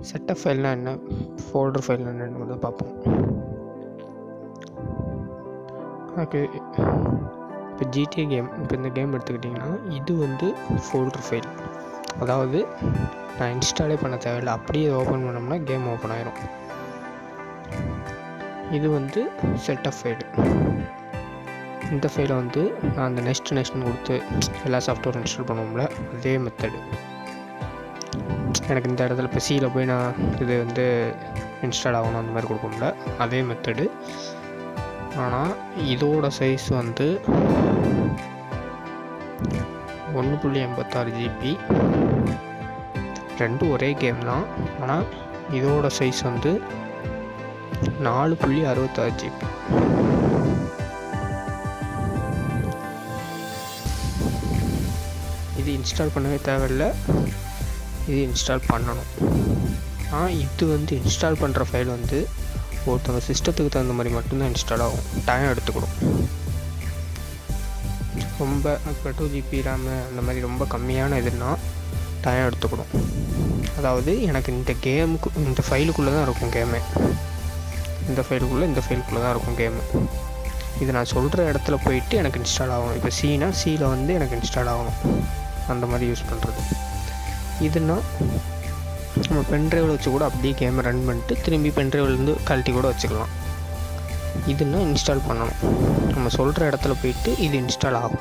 setup ஃபைல்னால் என்ன folder ஃபைல்னால் என்னன்னு வந்து பார்ப்போம் ஓகே இப்போ ஜிடிஏ கேம் இப்போ இந்த கேம் எடுத்துக்கிட்டிங்கன்னா இது வந்து ஃபோல்டர் ஃபைல் அதாவது நான் இன்ஸ்டாலே பண்ண தேவையில்லை அப்படியே ஓப்பன் பண்ணோம்னா கேம் ஓப்பன் ஆயிரும் இது வந்து செட்டப் ஃபைல் இந்த ஃபைலை வந்து நான் அந்த நெக்ஸ்ட் நெக்ஸ்ட்னு கொடுத்து எல்லா சாஃப்ட்வேர் இன்ஸ்டால் பண்ணுவோம்ல அதே மெத்தடு எனக்கு இந்த இடத்துல இப்போ சியில் போய் நான் இது வந்து இன்ஸ்டால் ஆகணும் அந்த மாதிரி கொடுப்போம்ல அதே மெத்தடு ஆனால் இதோட சைஸ் வந்து ஒன்று புள்ளி எண்பத்தாறு ஜிபி ரெண்டும் ஒரே கேம் தான் ஆனால் இதோட சைஸ் வந்து நாலு புள்ளி அறுபத்தாறு ஜிபி இது இன்ஸ்டால் பண்ணவே தேவையில்லை இது இன்ஸ்டால் பண்ணணும் ஆனால் இது வந்து இன்ஸ்டால் பண்ணுற ஃபைல் வந்து ஒருத்தவங்க சிஸ்டத்துக்கு தகுந்த மாதிரி மட்டும்தான் இன்ஸ்டால் ஆகும் டைம் எடுத்துக்கிடும் ரொம்ப இப்போ டூ ஜிபி ரேமு அந்த மாதிரி ரொம்ப கம்மியான இதுனா டைம் எடுத்துக்கிடும் அதாவது எனக்கு இந்த கேமுக்கு இந்த ஃபைலுக்குள்ளே தான் இருக்கும் கேமு இந்த ஃபைலுக்குள்ளே இந்த ஃபைலுக்குள்ளே தான் இருக்கும் கேமு இது நான் சொல்கிற இடத்துல போயிட்டு எனக்கு இன்ஸ்டால் ஆகும் இப்போ சீனா சியில் வந்து எனக்கு இன்ஸ்டால் ஆகணும் அந்த மாதிரி யூஸ் பண்ணுறது இதுனா நம்ம பென்ட்ரைவில் வச்சு கூட அப்படியே கேமை ரன் பண்ணிட்டு திரும்பி பென்ட்ரைவ்லேருந்து கழட்டி கூட வச்சுக்கலாம் இதுனா இன்ஸ்டால் பண்ணணும் நம்ம சொல்கிற இடத்துல போயிட்டு இது இன்ஸ்டால் ஆகும்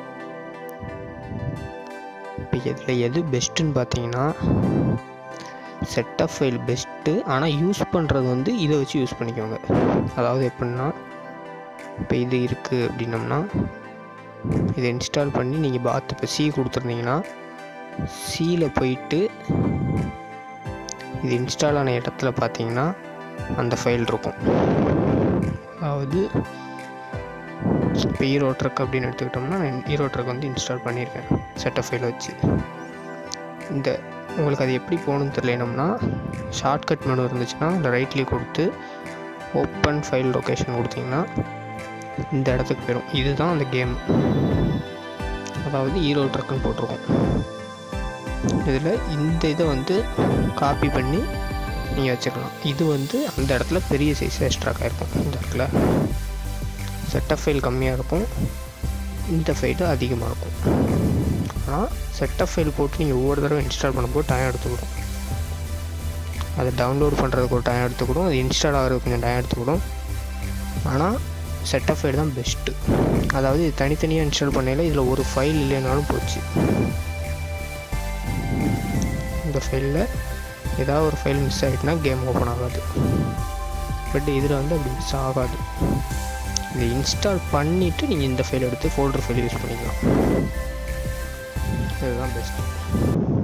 இப்போ இதில் எது பெஸ்ட்டுன்னு பார்த்தீங்கன்னா செட்டப் ஃபைல் பெஸ்ட்டு ஆனால் யூஸ் பண்ணுறது வந்து இதை வச்சு யூஸ் பண்ணிக்கோங்க அதாவது எப்படின்னா இப்போ இது இருக்குது அப்படின்னம்னா இதை இன்ஸ்டால் பண்ணி நீங்கள் பார்த்து இப்போ சி கொடுத்துருந்தீங்கன்னா சியில் போயிட்டு இது இன்ஸ்டால் ஆன இடத்துல பார்த்தீங்கன்னா அந்த ஃபைல் இருக்கும் அதாவது இப்போ ஹீரோ ட்ரக் அப்படின்னு எடுத்துக்கிட்டோம்னா நான் ஹீரோ ட்ரக் வந்து இன்ஸ்டால் பண்ணியிருக்கேன் செட்டப் ஃபைலை வச்சு இந்த உங்களுக்கு அது எப்படி போகணும்னு தெரியலனோம்னா ஷார்ட்கட் மெனு இருந்துச்சுன்னா அந்த ரைட்லி கொடுத்து ஓப்பன் ஃபைல் லொக்கேஷன் கொடுத்தீங்கன்னா இந்த இடத்துக்கு போயிடும் இதுதான் அந்த கேம் அதாவது ஹீரோ ட்ரக்குன்னு போட்டிருக்கோம் இதில் இந்த இதை வந்து காப்பி பண்ணி நீங்கள் வச்சுக்கலாம் இது வந்து அந்த இடத்துல பெரிய சைஸ் எக்ஸ்ட்ராக்காக இருக்கும் இந்த இடத்துல செட்டப் ஃபைல் கம்மியாக இருக்கும் இந்த ஃபைலு அதிகமாக இருக்கும் ஆனால் செட்டப் ஃபைல் போட்டு நீங்கள் ஒவ்வொரு தடவை இன்ஸ்டால் பண்ணும்போது டைம் எடுத்துக்கிடும் அதை டவுன்லோட் பண்ணுறதுக்கு ஒரு டைம் எடுத்துக்கிடும் அது இன்ஸ்டால் ஆகிறதுக்கு கொஞ்சம் டைம் எடுத்துக்கிடும் ஆனால் செட்டப் ஃபைல் தான் பெஸ்ட்டு அதாவது இது தனித்தனியாக இன்ஸ்டால் பண்ணையில் இதில் ஒரு ஃபைல் இல்லைனாலும் போச்சு இந்த ஃபைலில் ஏதாவது ஒரு ஃபைல் மிஸ் ஆகிட்டுனா கேம் ஓப்பன் ஆகாது பட் இதில் வந்து அப்படி மிஸ் ஆகாது இதை இன்ஸ்டால் பண்ணிவிட்டு நீங்கள் இந்த ஃபைல் எடுத்து ஃபோல்டர் ஃபைல் யூஸ் பண்ணிக்கலாம் இதுதான் பெஸ்ட்டு